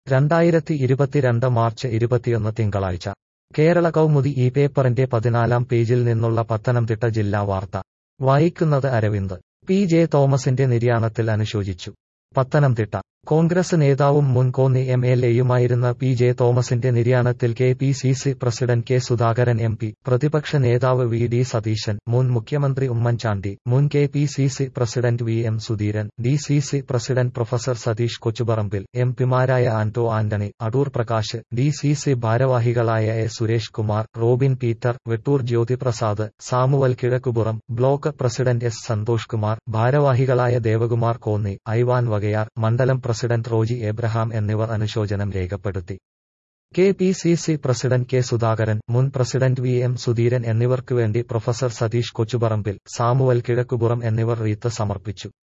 രണ്ടായിരത്തി ഇരുപത്തിരണ്ട് മാർച്ച് ഇരുപത്തിയൊന്ന് തിങ്കളാഴ്ച കേരള കൗമുദി ഈ പേപ്പറിന്റെ പതിനാലാം പേജിൽ നിന്നുള്ള പത്തനംതിട്ട ജില്ലാ വാർത്ത വായിക്കുന്നത് അരവിന്ദ് പി ജെ തോമസിന്റെ നിര്യാണത്തിൽ അനുശോചിച്ചു പത്തനംതിട്ട കോൺഗ്രസ് നേതാവും മുൻ കോന്നി എം എൽ എയുമായിരുന്ന പി ജെ തോമസിന്റെ നിര്യാണത്തിൽ K P C C president K Sudhakaran M P പ്രതിപക്ഷ നേതാവ് വി ഡി സതീശൻ മുൻ മുഖ്യമന്ത്രി ഉമ്മൻചാണ്ടി മുൻ K P C C president V M Sudheeran D C C president professor Satheesh Kochuparambil M പിമാരായ Anto Antony Adoor Prakash D C C ഭാരവാഹികളായ A Suresh Kumar Robin Peter Vettoor Jyothiprasad Samuel Kizhakkupuram block president S Santhosh Kumar ഭാരവാഹികളായ ദേവകുമാർ കോന്നി ഐവാൻ വകയാർ മണ്ഡലം president Roji Abraham എന്നിവർ അനുശോചനം രേഖപ്പെടുത്തി K P C C president K Sudhakaran മുൻ പ്രസിഡന്റ് വി എം സുധീരൻ എന്നിവർക്കുവേണ്ടി professor Satheesh Kochuparambil Samuel Kizhakkupuram എന്നിവർ റീത്ത് സമർപ്പിച്ചു